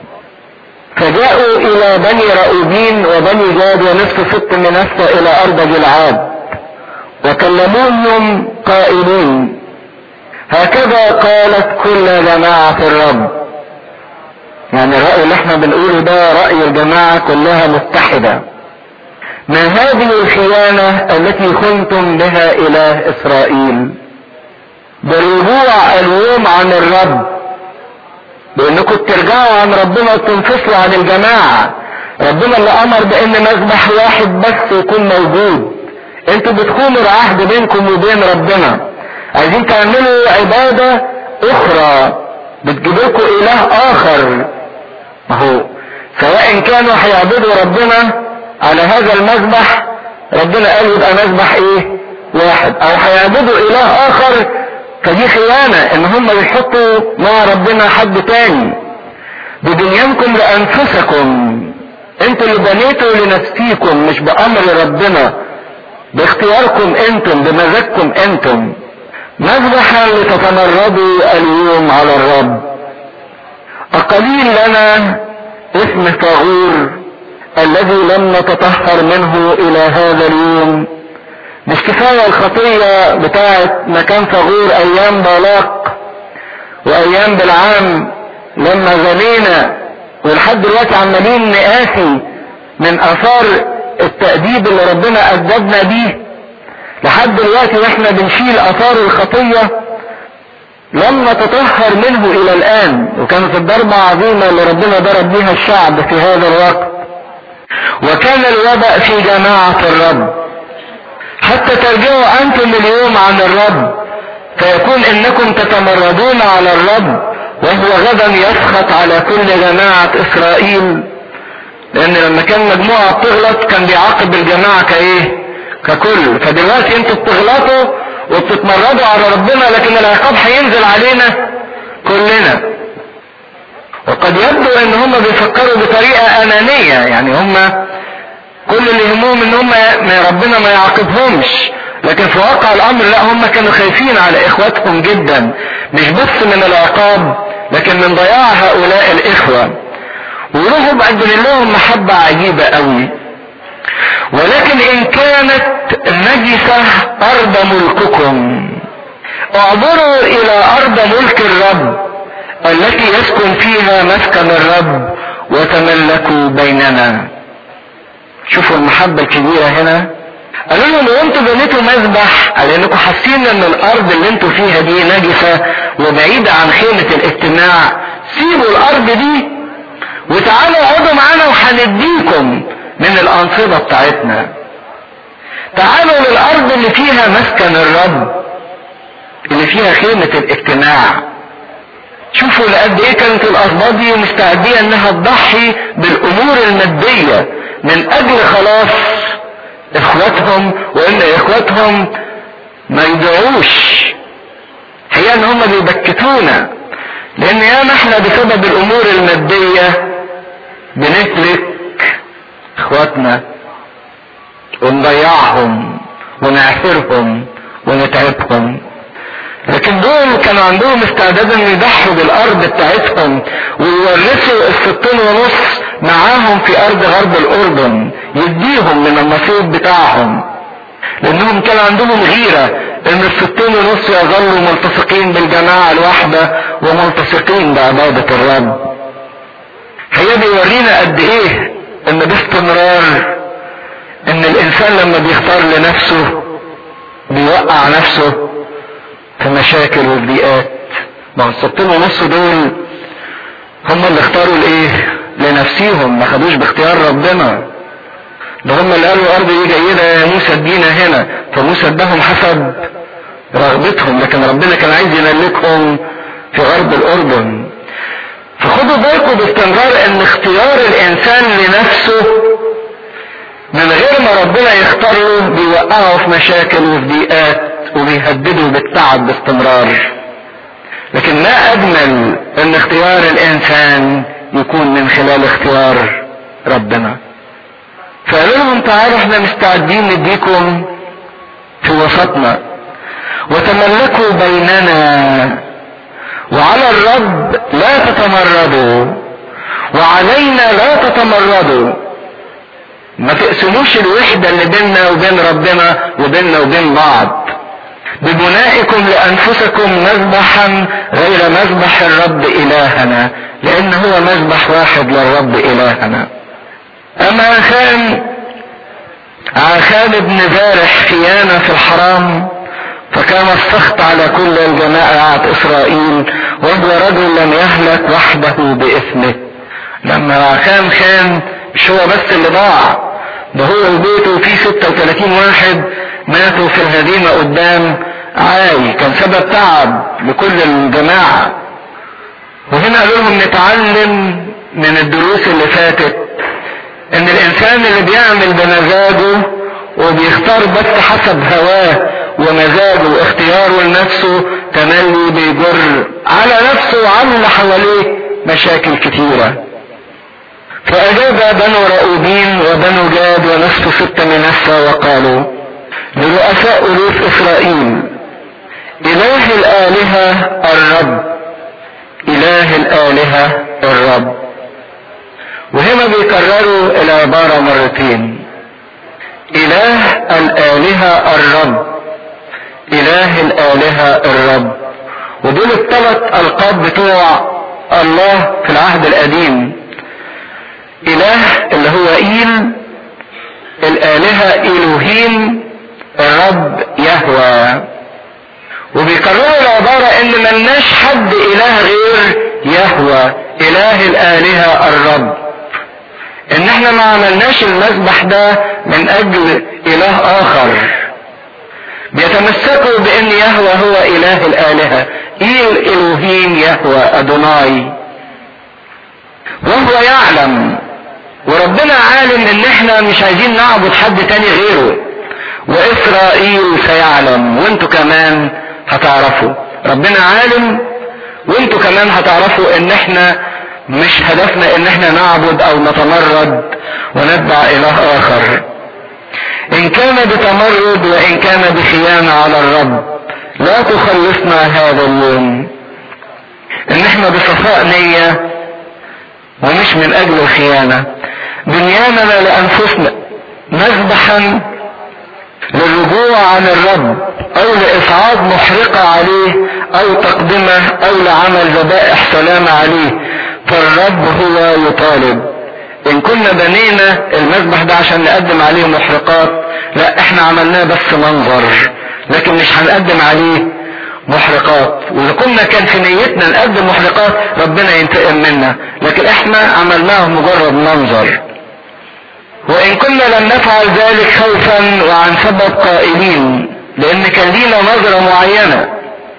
فجاءوا الى بني رؤوبين وبني جاد ونصف ست منسى الى ارض جلعاد وكلموهم قائلين هكذا قالت كل جماعة الرب يعني الرأي اللي احنا بنقوله ده رأي الجماعة كلها متحدة ما هذه الخيانة التي خنتم بها إله إسرائيل بالرجوع اليوم عن الرب بانكم ترجعوا عن ربنا وتنفصلوا عن الجماعة ربنا اللي امر بان مذبح واحد بس يكون موجود انتوا بتخونوا العهد بينكم وبين ربنا عايزين تعملوا عبادة اخرى بتجيب لكم اله اخر ما هو سواء كانوا هيعبدوا ربنا على هذا المذبح ربنا قال يبقى مذبح ايه واحد او هيعبدوا اله اخر فدي خيانة ان هم يحطوا مع ربنا حد تاني بدنيانكم لانفسكم انتوا اللي بنيتوا لنفسيكم مش بامر ربنا باختياركم انتم بمزاجكم انتم مذبحا لتتمردوا اليوم على الرب اقليل لنا اسم طاغور الذي لم نتطهر منه الى هذا اليوم مش كفاية الخطية بتاعت مكان فغور ايام بالاق وايام بالعام لما زنينا ولحد دلوقتي عمالين نقاسي من اثار التأديب اللي ربنا أدبنا بيه لحد دلوقتي واحنا بنشيل اثار الخطية لم نتطهر منه الى الان وكانت الضربة عظيمة اللي ربنا ضرب بيها الشعب في هذا الوقت وكان الوباء في جماعة الرب حتى ترجعوا انتم اليوم عن الرب فيكون انكم تتمردون على الرب وهو غدا يسخط على كل جماعة اسرائيل لان لما كان مجموعة بتغلط كان بيعاقب الجماعة كايه ككل فدلوقتي انتوا بتغلطوا وبتتمردوا على ربنا لكن العقاب هينزل علينا كلنا وقد يبدو ان هم بيفكروا بطريقة انانية يعني هم كل اللي يهمهم ان هم ربنا ما يعاقبهمش لكن في واقع الامر لا هم كانوا خايفين على اخواتهم جدا مش بس من العقاب لكن من ضياع هؤلاء الاخوة ويروحوا مقدمين لهم محبة عجيبة قوي ولكن ان كانت نجسة ارض ملككم اعبروا الى ارض ملك الرب التي يسكن فيها مسكن الرب وتملكوا بيننا شوفوا المحبة الكبيرة هنا قالوا لهم لو انتوا بنيتوا مذبح على انكم حاسين ان الارض اللي انتوا فيها دي نجسة وبعيدة عن خيمة الاجتماع سيبوا الارض دي وتعالوا اقعدوا معانا وهنديكم من الانصبة بتاعتنا تعالوا للارض اللي فيها مسكن الرب اللي فيها خيمة الاجتماع شوفوا لقد ايه كانت الاسباط دي مستعدية انها تضحي بالامور المادية من اجل خلاص اخواتهم وان اخواتهم ما يدعوش هي ان هم بيبكتونا لان ياما احنا بسبب الامور المادية بنترك اخواتنا ونضيعهم ونعثرهم ونتعبهم لكن دول كانوا عندهم استعداد ان يضحوا بالارض بتاعتهم ويورثوا الستين ونص معاهم في ارض غرب الاردن يديهم من النصيب بتاعهم لانهم كان عندهم غيرة ان الستين ونص يظلوا ملتصقين بالجماعة الواحدة وملتصقين بعبادة الرب هي بيورينا قد ايه ان باستمرار ان الانسان لما بيختار لنفسه بيوقع نفسه في مشاكل وضيقات ما هو الستين ونص دول هم اللي اختاروا الايه لنفسيهم ما خدوش باختيار ربنا ده هم اللي قالوا الارض دي جيده يا موسى ادينا هنا فموسى اداهم حسب رغبتهم لكن ربنا كان عايز يملكهم في غرب الاردن فخدوا بالكم باستمرار ان اختيار الانسان لنفسه من غير ما ربنا يختار له بيوقعه في مشاكل وفي ضيقات وبيهدده بالتعب باستمرار لكن ما اجمل ان اختيار الانسان يكون من خلال اختيار ربنا فقالوا لهم تعالوا احنا مستعدين نديكم في وسطنا وتملكوا بيننا وعلى الرب لا تتمردوا وعلينا لا تتمردوا ما تقسموش الوحدة اللي بيننا وبين ربنا وبيننا وبين بعض ببنائكم لأنفسكم مذبحا غير مذبح الرب إلهنا لأن هو مذبح واحد للرب إلهنا أما كان عخان بن زارح خيانة في الحرام فكان السخط على كل الجماعة إسرائيل وهو رجل لم يهلك وحده بإثمه لما عخان خان مش هو بس اللي ضاع ده هو وبيته فيه 36 واحد ماتوا في الهزيمة قدام عاي كان سبب تعب لكل الجماعة وهنا قالوا لهم نتعلم من الدروس اللي فاتت ان الانسان اللي بيعمل بمزاجه وبيختار بس حسب هواه ومزاجه واختياره لنفسه تملي بيجر على نفسه وعلى اللي حواليه مشاكل كتيرة فأجاب بنو رؤوبين وبنو جاد ونصف ست منسى وقالوا لرؤساء ألوف إسرائيل إله الآلهة الرب إله الآلهة الرب وهنا بيكرروا العبارة مرتين إله الآلهة الرب إله الآلهة الرب ودول الثلاث ألقاب بتوع الله في العهد القديم إله اللي هو إيل الآلهة إلوهيم الرب يهوى وبيكرروا العبارة إن ملناش حد إله غير يهوى إله الآلهة الرب إن إحنا ما عملناش المذبح ده من أجل إله آخر بيتمسكوا بان يهوى هو اله الالهة ايل الوهيم يهوى ادوناي وهو يعلم وربنا عالم ان احنا مش عايزين نعبد حد تاني غيره واسرائيل سيعلم وانتوا كمان هتعرفوا ربنا عالم وانتوا كمان هتعرفوا ان احنا مش هدفنا ان احنا نعبد او نتمرد ونتبع اله اخر ان كان بتمرد وان كان بخيانة على الرب لا تخلصنا هذا اليوم ان احنا بصفاء نية ومش من اجل الخيانة بنياننا لانفسنا مذبحا للرجوع عن الرب او لاصعاد محرقة عليه او تقدمة او لعمل ذبائح سلامة عليه فالرب هو يطالب ان كنا بنينا المذبح ده عشان نقدم عليه محرقات لا احنا عملناه بس منظر لكن مش هنقدم عليه محرقات واذا كنا كان في نيتنا نقدم محرقات ربنا ينتقم منا لكن احنا عملناه مجرد منظر وان كنا لم نفعل ذلك خوفا وعن سبب قائلين لان كان لينا نظرة معينة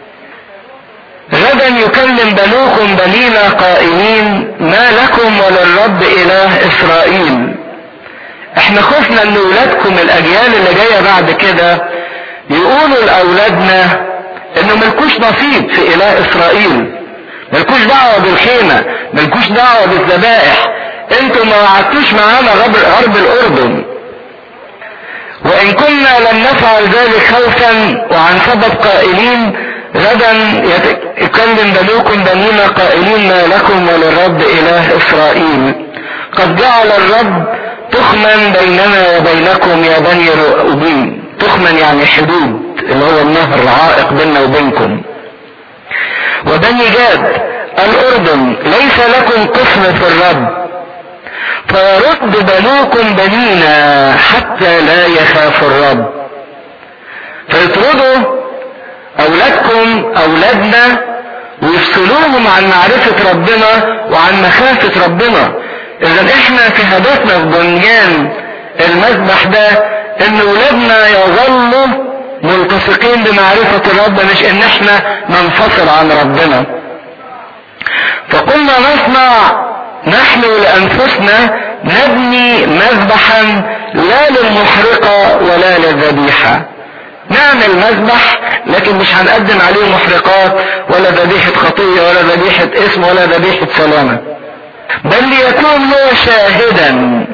غدا يكلم بنوكم بنينا قائلين ما لكم وللرب اله اسرائيل احنا خفنا ان ولادكم الاجيال اللي جاية بعد كده يقولوا لاولادنا انه ملكوش نصيب في اله اسرائيل ملكوش دعوة بالخيمة ملكوش دعوة بالذبائح انتوا ما وعدتوش معانا غرب, غرب الاردن وان كنا لم نفعل ذلك خوفا وعن سبب قائلين غدا يكلم بنوكم بنينا قائلين ما لكم وللرب اله اسرائيل قد جعل الرب تخما بيننا وبينكم يا بني رؤوبين تخما يعني حدود اللي هو النهر العائق بيننا وبينكم وبني جاد الاردن ليس لكم قسم في الرب فيرد بنوكم بنينا حتى لا يخاف الرب فيطردوا اولادكم اولادنا ويفصلوهم عن معرفة ربنا وعن مخافة ربنا اذا احنا في هدفنا في بنيان المذبح ده ان ولادنا يظلوا ملتصقين بمعرفة الرب مش ان احنا ننفصل عن ربنا فقلنا نصنع نحن لانفسنا نبني مذبحا لا للمحرقة ولا للذبيحة نعمل مذبح لكن مش هنقدم عليه محرقات ولا ذبيحة خطية ولا ذبيحة اسم ولا ذبيحة سلامة بل ليكون هو شاهدا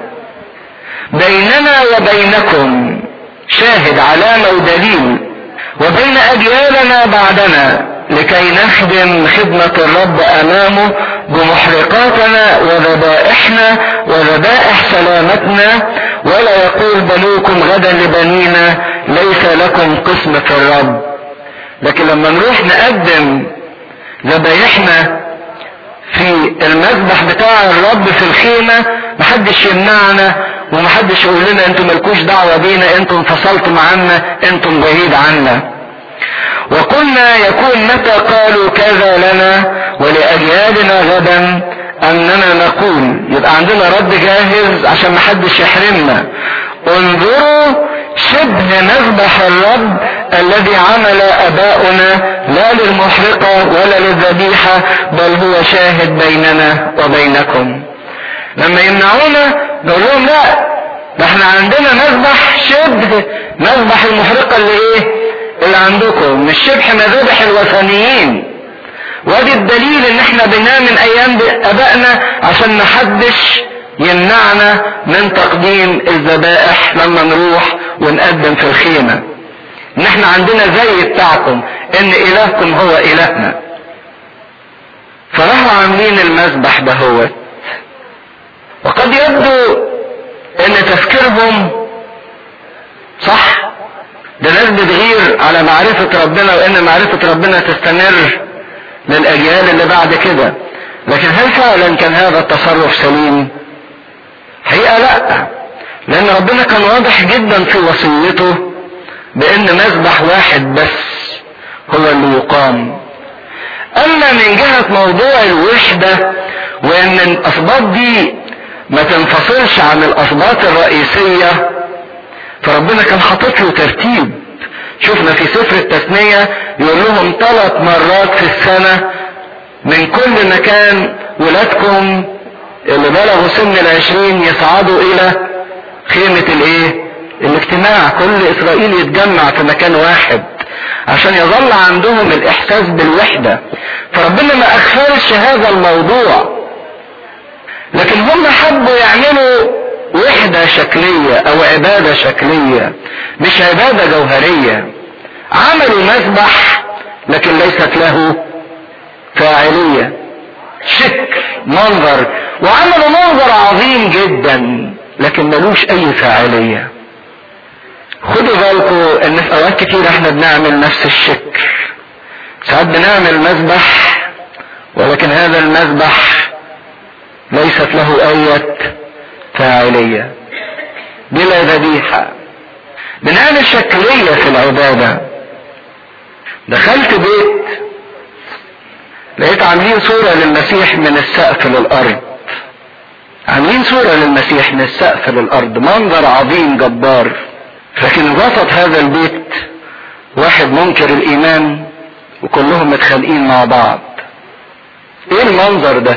بيننا وبينكم شاهد علامة ودليل وبين أجيالنا بعدنا لكي نخدم خدمة الرب أمامه بمحرقاتنا وذبائحنا وذبائح سلامتنا ولا يقول بنوكم غدا لبنينا ليس لكم قسم في الرب لكن لما نروح نقدم ذبايحنا في المذبح بتاع الرب في الخيمة محدش يمنعنا ومحدش يقول لنا انتوا ملكوش دعوة بينا انتوا انفصلتم عنا انتم بعيد عنا وقلنا يكون متى قالوا كذا لنا ولأجيالنا غدا أننا نقول يبقى عندنا رد جاهز عشان محدش يحرمنا انظروا شبه مذبح الرب الذي عمل اباؤنا لا للمحرقة ولا للذبيحة بل هو شاهد بيننا وبينكم لما يمنعونا نقول لهم لا ده احنا عندنا مذبح شبه مذبح المحرقة اللي ايه اللي عندكم مش شبه مذابح الوثنيين وادي الدليل ان احنا بننام من ايام ابائنا عشان محدش يمنعنا من تقديم الذبائح لما نروح ونقدم في الخيمة ان احنا عندنا زي بتاعكم ان الهكم هو الهنا فراحوا عاملين المذبح دهوت وقد يبدو ان تفكيرهم صح ده ناس بتغير على معرفة ربنا وان معرفة ربنا تستمر للاجيال اللي بعد كده لكن هل فعلا كان هذا التصرف سليم حقيقة لا لان ربنا كان واضح جدا في وصيته بان مذبح واحد بس هو اللي يقام اما من جهة موضوع الوحدة وان الاسباط دي ما تنفصلش عن الاسباط الرئيسية فربنا كان حاطط له ترتيب شفنا في سفر التثنية يقول لهم ثلاث مرات في السنة من كل مكان ولادكم اللي بلغوا سن العشرين يصعدوا الى خيمة الايه الاجتماع كل اسرائيل يتجمع في مكان واحد عشان يظل عندهم الاحساس بالوحدة فربنا ما اخفرش هذا الموضوع لكن هم حبوا يعملوا وحدة شكلية او عبادة شكلية مش عبادة جوهرية عملوا مسبح لكن ليست له فاعلية شكل منظر وعملوا منظر عظيم جدا لكن ملوش اي فاعلية خدوا بالكم ان في اوقات كتير احنا بنعمل نفس الشكل ساعات بنعمل مذبح ولكن هذا المذبح ليست له اية فاعلية بلا ذبيحة بنعمل شكلية في العبادة دخلت بيت لقيت عاملين صورة للمسيح من السقف للأرض عاملين صورة للمسيح من السقف للأرض منظر عظيم جبار لكن وسط هذا البيت واحد منكر الإيمان وكلهم متخانقين مع بعض ايه المنظر ده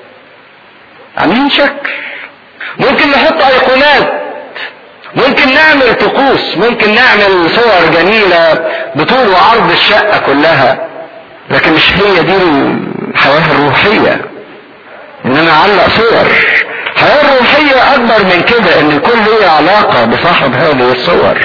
عاملين شكل ممكن نحط ايقونات ممكن نعمل طقوس ممكن نعمل صور جميلة بطول وعرض الشقة كلها لكن مش هي دي الحياة الروحية ان انا اعلق صور الحياة الروحية اكبر من كده ان الكل ليه علاقة بصاحب هذه الصور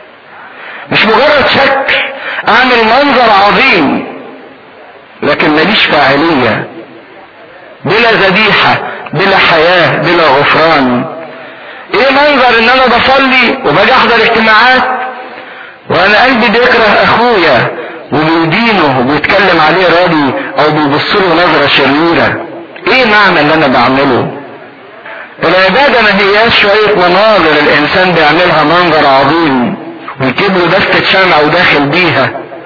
مش مجرد شكل اعمل منظر عظيم لكن ماليش فاعلية بلا ذبيحة بلا حياة بلا غفران ايه منظر ان انا بصلي وباجي احضر اجتماعات وانا قلبي بيكره اخويا وبيدينه وبيتكلم عليه راضي او بيبص له نظره شريره ايه معنى اللي انا بعمله العباده ما هياش شويه مناظر الانسان بيعملها منظر عظيم ويجيب له دستة شمع وداخل بيها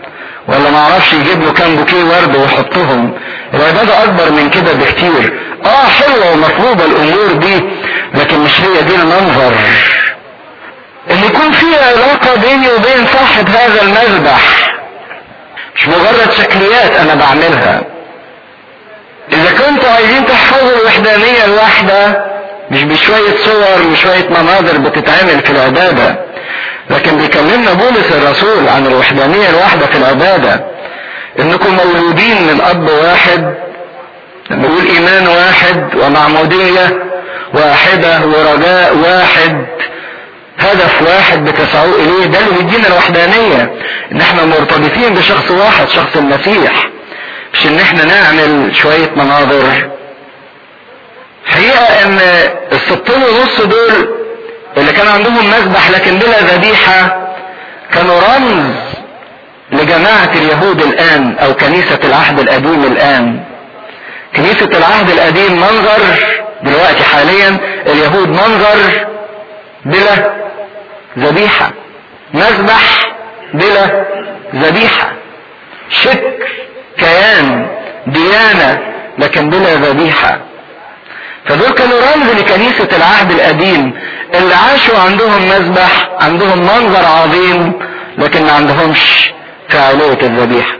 ولا ما اعرفش يجيب له كام بوكيه ورد ويحطهم العبادة اكبر من كده بكتير اه حلوة ومطلوبة الامور دي لكن مش هي دي المنظر ان يكون في علاقة بيني وبين صاحب هذا المذبح مش مجرد شكليات انا بعملها اذا كنتوا عايزين تحفظوا الوحدانية الواحدة مش بشوية صور وشوية مناظر بتتعمل في العبادة لكن بيكلمنا بولس الرسول عن الوحدانية الواحدة في العبادة انكم مولودين من اب واحد نقول ايمان واحد ومعمودية واحدة ورجاء واحد هدف واحد بتسعوا اليه ده اللي بيدينا الوحدانية ان احنا مرتبطين بشخص واحد شخص المسيح مش ان احنا نعمل شوية مناظر حقيقة ان الستين ونص دول اللي كان عندهم مذبح لكن بلا ذبيحة كانوا رمز لجماعة اليهود الآن أو كنيسة العهد القديم الآن كنيسة العهد القديم منظر دلوقتي حاليا اليهود منظر بلا ذبيحة مذبح بلا ذبيحة شكل كيان ديانة لكن بلا ذبيحة فدول كانوا رمز لكنيسة العهد القديم اللي عاشوا عندهم مذبح عندهم منظر عظيم لكن ما عندهمش فعالية الذبيحة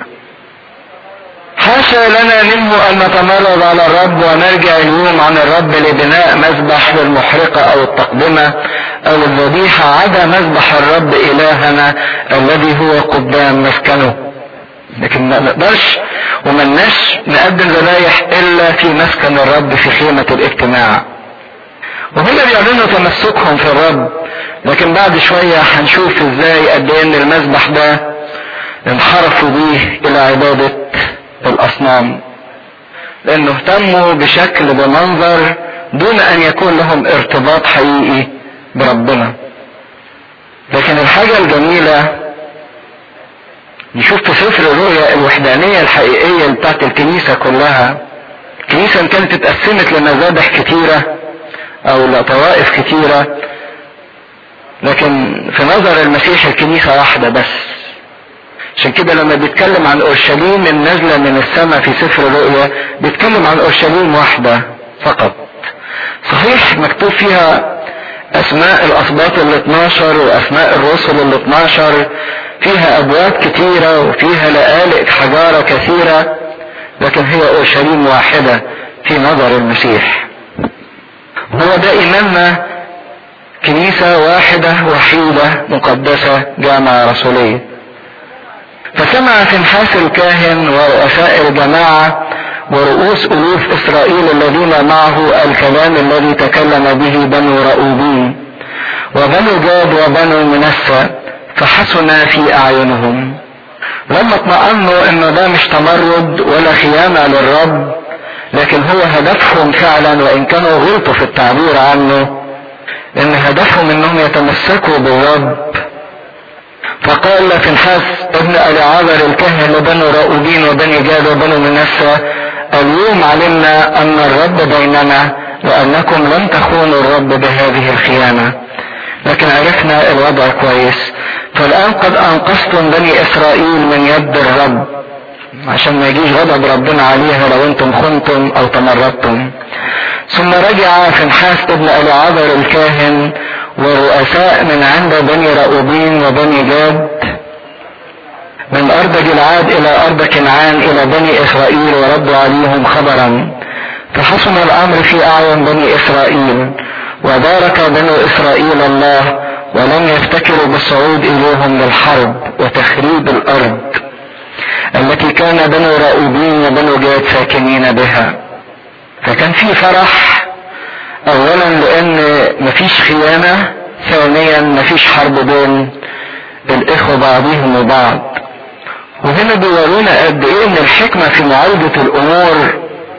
حاشا لنا منه ان نتمرد على الرب ونرجع اليوم عن الرب لبناء مذبح للمحرقة او التقدمة او الذبيحة عدا مذبح الرب الهنا الذي هو قدام مسكنه لكن ما نقدرش وملناش نقدم ذبايح الا في مسكن الرب في خيمة الاجتماع وهنا بيعلنوا تمسكهم في الرب لكن بعد شوية هنشوف ازاي قد ايه ان المذبح ده انحرفوا بيه الى عبادة الاصنام لانه اهتموا بشكل بمنظر دون ان يكون لهم ارتباط حقيقي بربنا لكن الحاجة الجميلة نشوف في سفر الرؤيا الوحدانية الحقيقية بتاعت الكنيسة كلها الكنيسة ان كانت اتقسمت لمذابح كتيرة او لطوائف كتيرة لكن في نظر المسيح الكنيسة واحدة بس عشان كده لما بيتكلم عن اورشليم النازلة من السماء في سفر الرؤيا بيتكلم عن اورشليم واحدة فقط صحيح مكتوب فيها اسماء الاسباط ال 12 واسماء الرسل ال 12 فيها ابواب كتيرة وفيها لآلئ حجارة كثيرة لكن هي اورشليم واحدة في نظر المسيح هو ده ايماننا كنيسة واحدة وحيدة مقدسة جامعة رسولية فسمع فنحاس الكاهن ورؤساء الجماعة ورؤوس ألوف إسرائيل الذين معه الكلام الذي تكلم به بنو رؤوبين وبنو جاد وبنو منسى فحسن في أعينهم لما اطمأنوا إنه ده مش تمرد ولا خيانة للرب لكن هو هدفهم فعلا وإن كانوا غلطوا في التعبير عنه إن هدفهم إنهم يتمسكوا بالرب فقال فنحاس ابن اليعاذر الكهن لبنو راؤوبين وبني جاد وبنو منسى اليوم علمنا ان الرب بيننا وانكم لم تخونوا الرب بهذه الخيانه لكن عرفنا الوضع كويس فالان قد انقذتم بني اسرائيل من يد الرب عشان ما يجيش غضب ربنا عليها لو انتم خنتم او تمردتم ثم رجع فنحاس ابن اليعاذر الكاهن ورؤساء من عند بني رأوبين وبني جاد من أرض جلعاد إلى أرض كنعان إلى بني إسرائيل وردوا عليهم خبرا فحسن الأمر في أعين بني إسرائيل وبارك بنو إسرائيل الله ولم يفتكروا بالصعود إليهم للحرب وتخريب الأرض التي كان بنو رأوبين وبنو جاد ساكنين بها فكان في فرح اولا لان مفيش خيانة ثانيا مفيش حرب بين الاخوة بعضهم وبعض وهنا بيورونا قد ايه ان الحكمة في معالجة الامور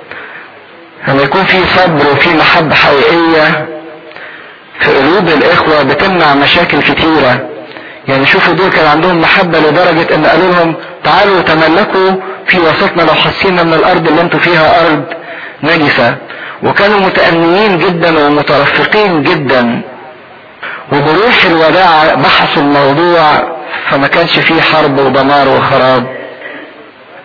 لما يكون في صبر وفي محبة حقيقية في قلوب الاخوة بتمنع مشاكل كتيرة يعني شوفوا دول كان عندهم محبة لدرجة ان قالوا لهم تعالوا تملكوا في وسطنا لو حسينا ان الارض اللي انتوا فيها ارض نجسة وكانوا متأنيين جدا ومترفقين جدا وبروح الوداع بحثوا الموضوع فما كانش فيه حرب ودمار وخراب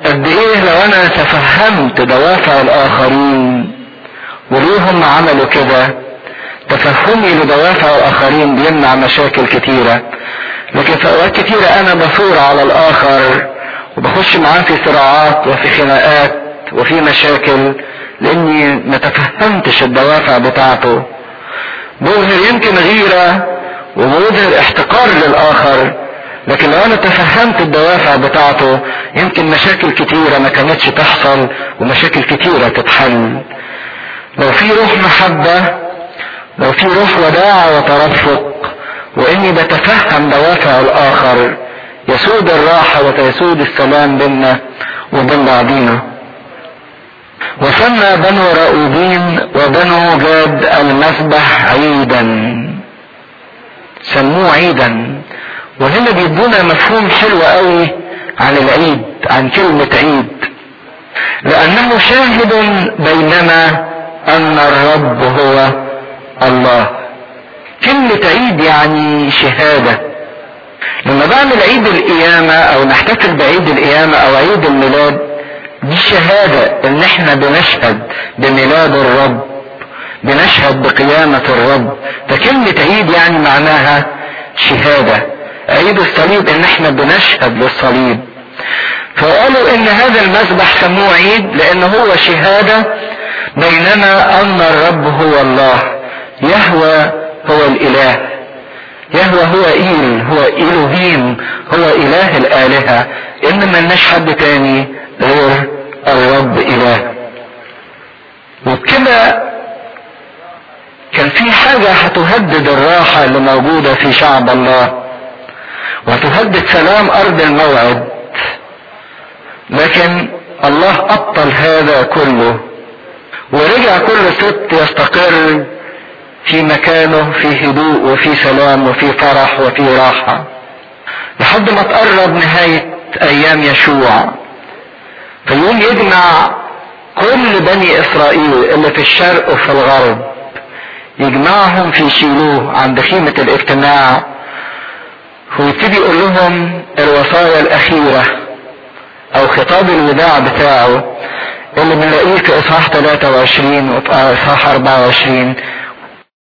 قد ايه لو انا تفهمت دوافع الاخرين وليه هم عملوا كده تفهمي لدوافع الاخرين بيمنع مشاكل كتيرة لكن في اوقات كتيرة انا بثور على الاخر وبخش معاه في صراعات وفي خناقات وفي مشاكل لاني ما تفهمتش الدوافع بتاعته بظهر يمكن غيرة وبظهر احتقار للاخر لكن لو انا تفهمت الدوافع بتاعته يمكن مشاكل كتيرة ما كانتش تحصل ومشاكل كتيرة تتحل لو في روح محبة لو في روح وداع وترفق واني بتفهم دوافع الاخر يسود الراحة وتسود السلام بيننا وبين بعضينا وسمى بنو رؤوبين وبنو جاد المسبح عيدا سموه عيدا وهنا بيدونا مفهوم حلو قوي عن العيد عن كلمة عيد لأنه شاهد بيننا أن الرب هو الله كلمة عيد يعني شهادة لما بعمل عيد القيامة أو نحتفل بعيد القيامة أو عيد الميلاد دي شهادة إن إحنا بنشهد بميلاد الرب بنشهد بقيامة الرب فكلمة عيد يعني معناها شهادة عيد الصليب ان احنا بنشهد للصليب فقالوا ان هذا المذبح سموه عيد لان هو شهادة بينما ان الرب هو الله يهوى هو الاله يهوى هو إيل هو إلهيم هو إله الآلهة إن ملناش حد تاني غير الرب إله وبكده كان في حاجة هتهدد الراحة اللي موجودة في شعب الله وتهدد سلام أرض الموعد لكن الله أبطل هذا كله ورجع كل ست يستقر في مكانه في هدوء وفي سلام وفي فرح وفي راحة لحد ما تقرب نهاية أيام يشوع فيقوم يجمع كل بني إسرائيل اللي في الشرق وفي الغرب يجمعهم في شيلوه عند خيمة الاجتماع ويبتدي يقول لهم الوصايا الأخيرة أو خطاب الوداع بتاعه اللي بنلاقيه في إصحاح 23 وفي إصحاح 24